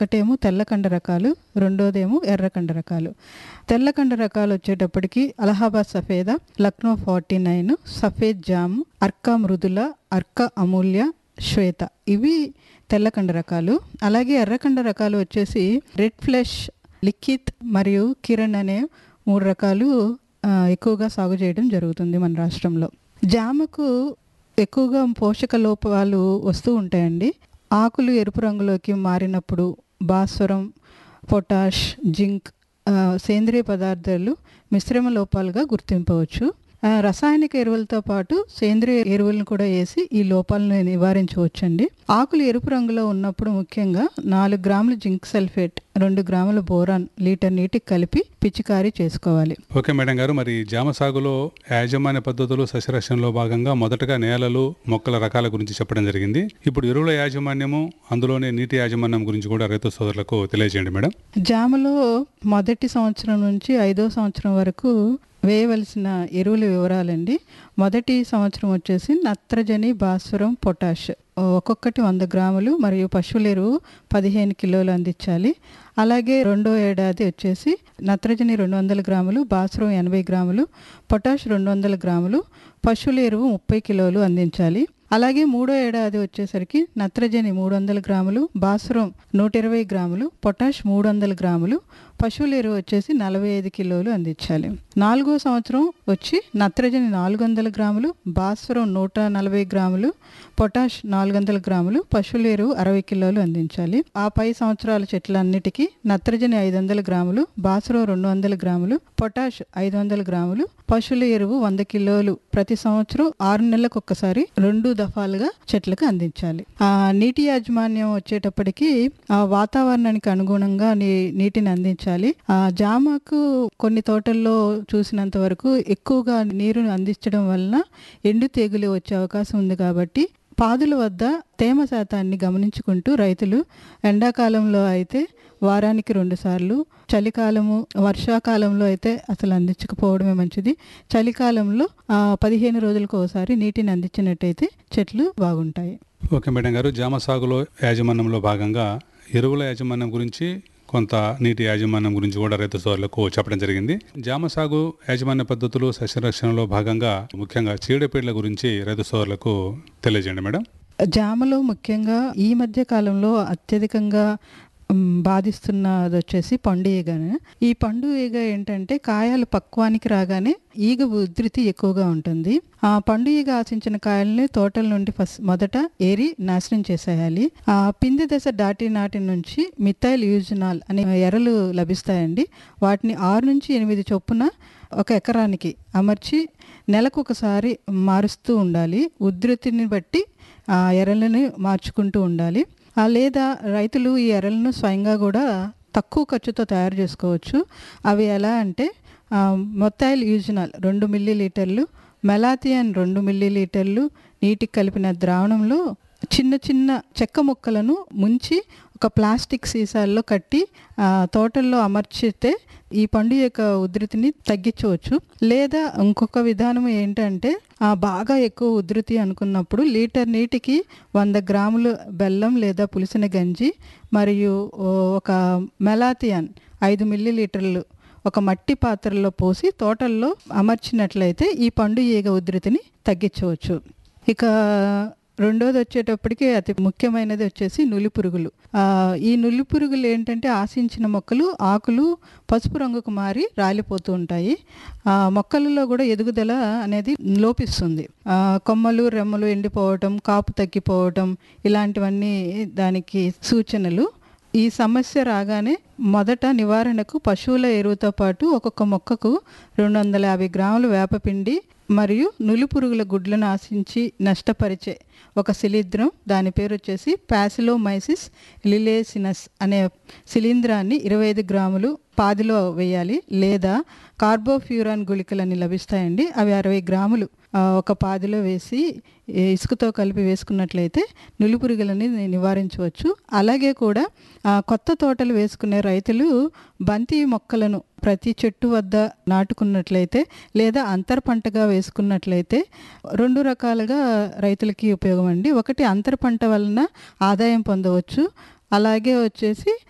ఒకటేమో తెల్లకండ రకాలు రెండోదేమో ఎర్రకండ రకాలు తెల్లకండ రకాలు వచ్చేటప్పటికి అలహాబాద్ సఫేదా లక్నో ఫార్టీ నైన్ సఫేద్ జామ్ అర్కా మృదుల అర్కా అమూల్య శ్వేత ఇవి తెల్లకండ రకాలు అలాగే ఎర్రకండ రకాలు వచ్చేసి రెడ్ ఫ్లెష్ లిఖిత్ మరియు కిరణ్ అనే మూడు రకాలు ఆ, ఎక్కువగా సాగు చేయడం జరుగుతుంది మన రాష్ట్రంలో జామకు ఎక్కువగా పోషక లోపాలు వస్తూ ఉంటాయండి ఆకులు ఎరుపు రంగులోకి మారినప్పుడు భాస్వరం పొటాష్ జింక్ ఆ, సేంద్రియ పదార్థాలు మిశ్రమ లోపాలుగా గుర్తింపవచ్చు ఆ, రసాయనిక ఎరువులతో పాటు సేంద్రియ ఎరువులను కూడా వేసి ఈ లోపాలను నివారించవచ్చండి ఆకులు ఎరుపు రంగులో ఉన్నప్పుడు ముఖ్యంగా నాలుగు గ్రాముల జింక్ సల్ఫేట్ రెండు గ్రాముల బోరాన్ లీటర్ నీటికి కలిపి పిచికారీ చేసుకోవాలి ఓకే మేడం గారు మరి జామ సాగులో యాజమాన్య పద్ధతులు సస్యరక్షణలో భాగంగా మొదటగా నేలలు మొక్కల రకాల గురించి చెప్పడం జరిగింది ఇప్పుడు ఎరువుల యాజమాన్యము అందులోనే నీటి యాజమాన్యం గురించి కూడా రైతు సోదరులకు తెలియజేయండి మేడం జామలో మొదటి సంవత్సరం నుంచి ఐదో సంవత్సరం వరకు వేయవలసిన ఎరువుల వివరాలండి మొదటి సంవత్సరం వచ్చేసి నత్రజని భాస్వరం పొటాష్ ఒక్కొక్కటి వంద గ్రాములు మరియు పశువుల ఎరువు పదిహేను కిలోలు అందించాలి అలాగే రెండో ఏడాది వచ్చేసి నత్రజని రెండు వందల గ్రాములు భాస్వరం ఎనభై గ్రాములు పొటాష్ రెండు వందల గ్రాములు పశువుల ఎరువు ముప్పై కిలోలు అందించాలి అలాగే మూడో ఏడాది వచ్చేసరికి నత్రజని మూడు వందల గ్రాములు భాస్వరం నూట ఇరవై గ్రాములు పొటాష్ మూడు వందల గ్రాములు పశువుల ఎరువు వచ్చేసి నలభై ఐదు కిలోలు అందించాలి నాలుగో సంవత్సరం వచ్చి నత్రజని నాలుగు వందల గ్రాములు భాస్వరం నూట నలభై గ్రాములు పొటాష్ నాలుగు వందల గ్రాములు పశువుల ఎరువు అరవై కిలోలు అందించాలి ఆ పై సంవత్సరాల చెట్లన్నిటికీ నత్రజని ఐదు వందల గ్రాములు భాస్వరం రెండు వందల గ్రాములు పొటాష్ ఐదు వందల గ్రాములు పశువుల ఎరువు వంద కిలోలు ప్రతి సంవత్సరం ఆరు నెలలకు ఒక్కసారి రెండు దఫాలుగా చెట్లకు అందించాలి ఆ నీటి యాజమాన్యం వచ్చేటప్పటికి ఆ వాతావరణానికి అనుగుణంగా నీ నీటిని అందించాలి ఆ జామకు కొన్ని తోటల్లో చూసినంత వరకు ఎక్కువగా నీరుని అందించడం వలన ఎండు తెగులు వచ్చే అవకాశం ఉంది కాబట్టి పాదుల వద్ద తేమ శాతాన్ని గమనించుకుంటూ రైతులు ఎండాకాలంలో అయితే వారానికి రెండు సార్లు చలికాలము వర్షాకాలంలో అయితే అసలు అందించకపోవడమే మంచిది చలికాలంలో ఆ, పదిహేను రోజులకు ఒకసారి నీటిని అందించినట్టయితే చెట్లు బాగుంటాయి ఓకే మేడం గారు జామ సాగులో యాజమాన్యంలో భాగంగా ఎరువుల యాజమాన్యం గురించి కొంత నీటి యాజమాన్యం గురించి కూడా రైతు సోదరులకు చెప్పడం జరిగింది జామ సాగు యాజమాన్య పద్ధతులు సస్యరక్షణలో భాగంగా ముఖ్యంగా చీడపీడల గురించి రైతు సోదరులకు తెలియజేయండి మేడం జామలో ముఖ్యంగా ఈ మధ్య కాలంలో అత్యధికంగా మ్, బాధిస్తున్నది వచ్చేసి పండు ఈగను ఈ పండు ఈగ ఏంటంటే కాయలు పక్వానికి రాగానే ఈగ ఉధృతి ఎక్కువగా ఉంటుంది ఆ పండు ఈగ ఆశించిన కాయల్ని తోటల నుండి ఫస్ట్ మొదట ఏరి నాశనం చేసేయాలి ఆ పిండి దశ దాటి నాటి నుంచి మిథైల్ యూజనాల్ అనే ఎర్రలు లభిస్తాయండి వాటిని ఆరు నుంచి ఎనిమిది చొప్పున ఒక ఎకరానికి అమర్చి నెలకు ఒకసారి మారుస్తూ ఉండాలి ఉధృతిని బట్టి ఆ ఎర్రలను మార్చుకుంటూ ఉండాలి ఆ లేదా రైతులు ఈ ఎర్రలను స్వయంగా కూడా తక్కువ ఖర్చుతో తయారు చేసుకోవచ్చు అవి ఎలా అంటే ఆ, మొత్తాయిల్ యూజనాల్ రెండు మిల్లీ లీటర్లు మెలాథియన్ రెండు మిల్లీ లీటర్లు నీటికి కలిపిన ద్రావణంలో చిన్న చిన్న చెక్క ముక్కలను ముంచి ఒక ప్లాస్టిక్ సీసాల్లో కట్టి ఆ, తోటల్లో అమర్చితే ఈ పండు యొక్క ఉధృతిని తగ్గించవచ్చు లేదా ఇంకొక విధానం ఏంటంటే ఆ, బాగా ఎక్కువ ఉధృతి అనుకున్నప్పుడు లీటర్ నీటికి వంద గ్రాములు బెల్లం లేదా పులిసిన గంజి మరియు ఓ, ఒక మెలాథియన్ ఐదు మిల్లీ లీటర్లు ఒక మట్టి పాత్రలో పోసి తోటల్లో అమర్చినట్లయితే ఈ పండు ఈగ ఉధృతిని తగ్గించవచ్చు ఇక రెండోది వచ్చేటప్పటికి అతి ముఖ్యమైనది వచ్చేసి నులి పురుగులు ఆ, ఈ నులి పురుగులు ఏంటంటే ఆశించిన మొక్కలు ఆకులు పసుపు రంగుకు మారి రాలిపోతూ ఉంటాయి ఆ, మొక్కలలో కూడా ఎదుగుదల అనేది లోపిస్తుంది ఆ, కొమ్మలు రెమ్మలు ఎండిపోవటం కాపు తగ్గిపోవటం ఇలాంటివన్నీ దానికి సూచనలు ఈ సమస్య రాగానే మొదట నివారణకు పశువుల ఎరువుతో పాటు ఒక్కొక్క మొక్కకు రెండు వందల యాభై గ్రాముల వేపపిండి మరియు నులి పురుగుల గుడ్లను ఆశించి నష్టపరిచే ఒక శిలీంద్రం దాని పేరు వచ్చేసి ప్యాసిలోమైసిస్ లిలేసినస్ అనే శిలీంధ్రాన్ని ఇరవై ఐదు గ్రాములు పాదిలో వేయాలి లేదా కార్బోఫ్యూరాన్ గుళికలని లభిస్తాయండి అవి అరవై గ్రాములు ఆ, ఒక పాదిలో వేసి ఈ ఇసుకతో కలిపి వేసుకున్నట్లయితే నులిపురుగులని నివారించవచ్చు అలాగే కూడా ఆ, కొత్త తోటలు వేసుకునే రైతులు బంతి మొక్కలను ప్రతి చెట్టు వద్ద నాటుకున్నట్లయితే లేదా అంతర పంటగా వేసుకున్నట్లయితే రెండు రకాలుగా రైతులకి ఉపయోగం అండి ఒకటి అంతర పంట వలన ఆదాయం పొందవచ్చు అలాగే వచ్చేసి